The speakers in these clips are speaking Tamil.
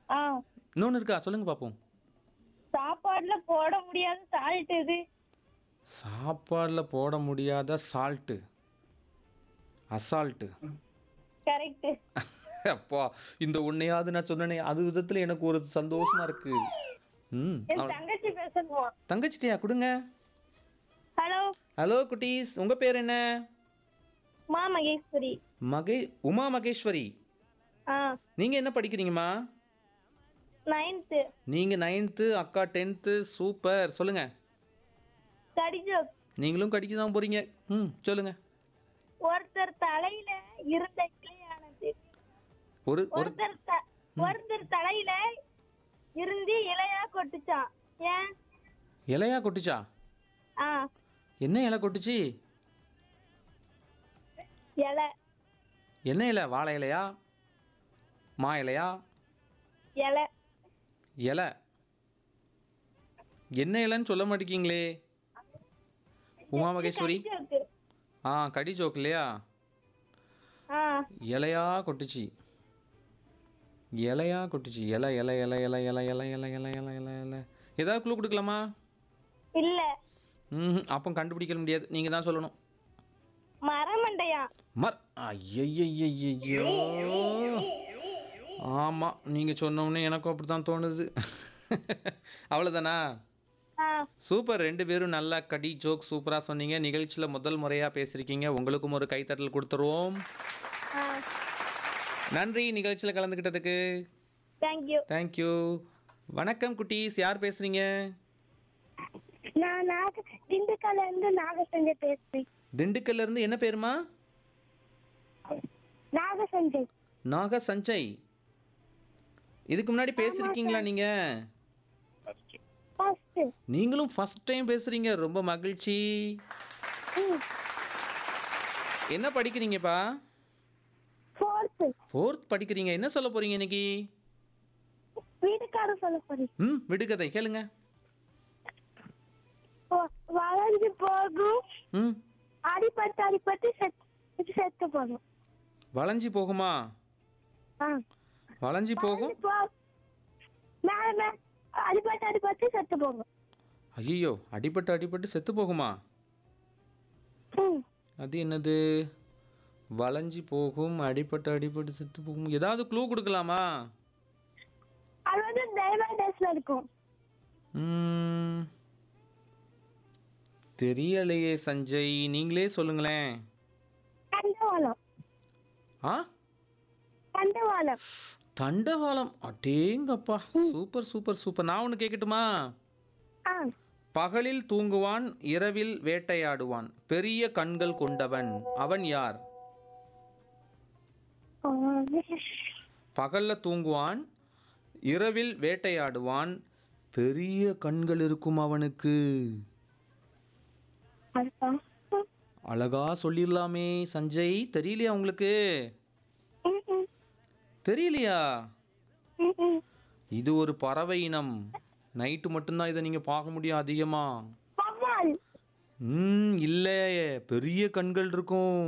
ஆ இன்னொன்று இருக்கா சொல்லுங்க பார்ப்போம் சாப்பாடுல போட முடியாத சால்ட் இது சாப்பாடில் போட முடியாத சால்ட்டு அசால்ட்டு கரெக்ட் அப்பா இந்த உன்னையாவது நான் சொன்னேனே அது விதத்தில் எனக்கு ஒரு சந்தோஷமா இருக்கு ம் என் அவ- தங்கச்சி பேசணுமா தங்கச்சிட்டியா கொடுங்க ஹலோ ஹலோ குட்டீஸ் உங்கள் பேர் என்ன மா மகேஸ்வரி மகே உமா மகேஸ்வரி ஆ நீங்கள் என்ன படிக்கிறீங்கம்மா நைன்த்து நீங்கள் நைன்த்து அக்கா டென்த்து சூப்பர் சொல்லுங்கள் கடிஜோக் நீங்களும் கடிக்க தான் போகிறீங்க ம் சொல்லுங்கள் ஒருத்தர் தலையில இருந்த கிளியானது ஒரு ஒரு ஒருத்தர் த- ஒருத்தர் தலையில இருந்து இலையா கொட்டுச்சான் ஏன் இலையா கொட்டுச்சா ஆ என்ன இலை கொட்டுச்சு இலை என்ன இலை வாழை இலையா மா இலையா இலை இலை என்ன இலைன்னு சொல்ல மாட்டேங்கிங்களே உமா மகேஸ்வரி கடிஜோக்கு ஆ கடி ஜோக் இல்லையா ஆ இலையா கொட்டுச்சு இலையா கொட்டுச்சு இலை இலை இலை இலை இலை இலை இலை இலை இலை இலை இலை ஏதாவது க்ளூ கொடுக்கலாமா இல்ல ம் அப்போ கண்டுபிடிக்க முடியாது நீங்கள் தான் சொல்லணும் மரமண்டையா மர் ஐயய்யய்யய்யோ ஆமாம் நீங்கள் சொன்னோன்னே எனக்கும் அப்படி தான் தோணுது அவ்வளோதானா ஆ சூப்பர் ரெண்டு பேரும் நல்லா கடி ஜோக் சூப்பராக சொன்னீங்க நிகழ்ச்சியில் முதல் முறையாக பேசியிருக்கீங்க உங்களுக்கும் ஒரு கைத்தட்டல் கொடுத்துருவோம் ஆ நன்றி நிகழ்ச்சியில் கலந்துக்கிட்டதுக்கு தேங்க்யூ தேங்க்யூ வணக்கம் குட்டீஸ் யார் பேசுகிறீங்க நான் நாக திண்டுக்கல்ல இருந்து நாகசஞ்சய் பேசுறேன் திண்டுக்கல்ல இருந்து என்ன பேருமா நாகசஞ்சய் நாக சஞ்சய் இதுக்கு முன்னாடி பேசியிருக்கீங்களா நீங்கள் ஃபர்ஸ்ட் நீங்களும் ஃபர்ஸ்ட் டைம் பேசுகிறீங்க ரொம்ப மகிழ்ச்சி என்ன படிக்கிறீங்கப்பா ஃபோர்த்து ஃபோர்த் படிக்கிறீங்க என்ன சொல்ல போகிறீங்க இன்னைக்கு வீட்டுக்காரர் சொல்ல போறேன் ம் விடுகதை கேளுங்க வ- வளைஞ்சு போகும் ம் அடிபட்டு அடிபட்டு செத்து செத்து போகும் வளைஞ்சி போகுமா ஆ வளைஞ்சி போகும் வளைஞ்சு போ- மேல மேல அடிபட்டு அடிபட்டு செத்து போகும் ஐயோ அடிபட்டு அடிபட்டு செத்து போகுமா ம். அது என்னது வளைஞ்சி போகும் அடிபட்டு அடிபட்டு செத்து போகும் ஏதாவது க்ளூ கொடுக்கலாமா அது வந்து டைவர்டேஸ்ல இருக்கும் ம், தெரியலையே சஞ்சய் நீங்களே சொல்லுங்களேன் தண்டவாளம் ஆ தண்டவாளம் தண்டவாளம் அட்டேங்கப்பா சூப்பர் சூப்பர் சூப்பர் நான் ஒன்று கேட்கட்டுமா ஆ பகலில் தூங்குவான் இரவில் வேட்டையாடுவான் பெரிய கண்கள் கொண்டவன் அவன் யார் ஆ. பகல்ல தூங்குவான் இரவில் வேட்டையாடுவான் பெரிய கண்கள் இருக்கும் அவனுக்கு அதுதான். அழகா சொல்லிடலாமே சஞ்சய் தெரியலையா உங்களுக்கு ம், ம், தெரியலையா ம், ம். இது ஒரு பறவை இனம் நைட்டு மட்டும்தான் இதை நீங்கள் பார்க்க முடியும் அதிகமா வவ்வால் ம் இல்லை பெரிய கண்கள் இருக்கும்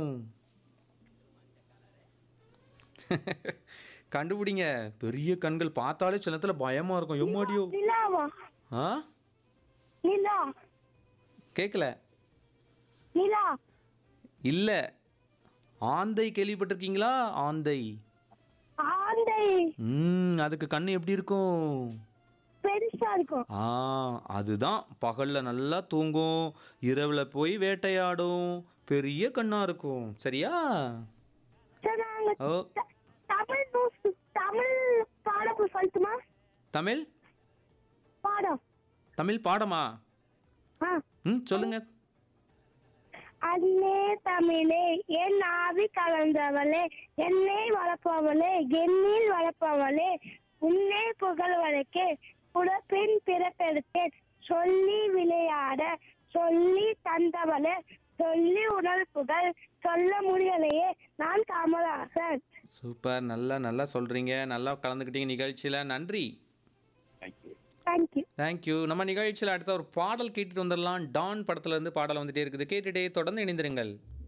கண்டுபிடிங்க பெரிய கண்கள் பார்த்தாலே சில நேரத்துல பயமா இருக்கும் எம்மாடியோ நிலாவா ஆ நிலா கேட்கல நிலா இல்லை ஆந்தை கேள்விப்பட்டிருக்கீங்களா ஆந்தை ஆந்தை ம் அதுக்கு கண்ணு எப்படி இருக்கும் பெருசா இருக்கும் ஆ அதுதான் பகல்ல நல்லா தூங்கும் இரவுல போய் வேட்டையாடும் பெரிய கண்ணா இருக்கும் சரியா சரி நாங்க ஓ த- தமிழ் நியூஸ் தமிழ் பாடம் சொல்லட்டுமா தமிழ் பாடம் தமிழ் பாடமா ஆ ம் சொல்லுங்க அன்னே தமிழே என் ஆவி கலந்தவளே என்னை வளர்ப்பவளே என்னில் வளர்ப்பவளே உன்னை புகழ்வதற்கே புலப்பெண் பிறப்பெடுத்தேன் சொல்லி விளையாட சொல்லி தந்தவளே சொல்லி உணல் புகழ் சொல்ல முடியலையே நான் காமராசன் சூப்பர் நல்லா நல்லா சொல்றீங்க நல்லா கலந்துக்கிட்டீங்க நிகழ்ச்சியில நன்றி தேங்க்யூ தேங்க்யூ நம்ம நிகழ்ச்சியில் அடுத்த ஒரு பாடல் கேட்டுட்டு வந்துடலாம் டான் படத்துல இருந்து பாடல் வந்துட்டே இருக்குது கேட்டுட்டே தொடர்ந்து இணைந்திருங்கள்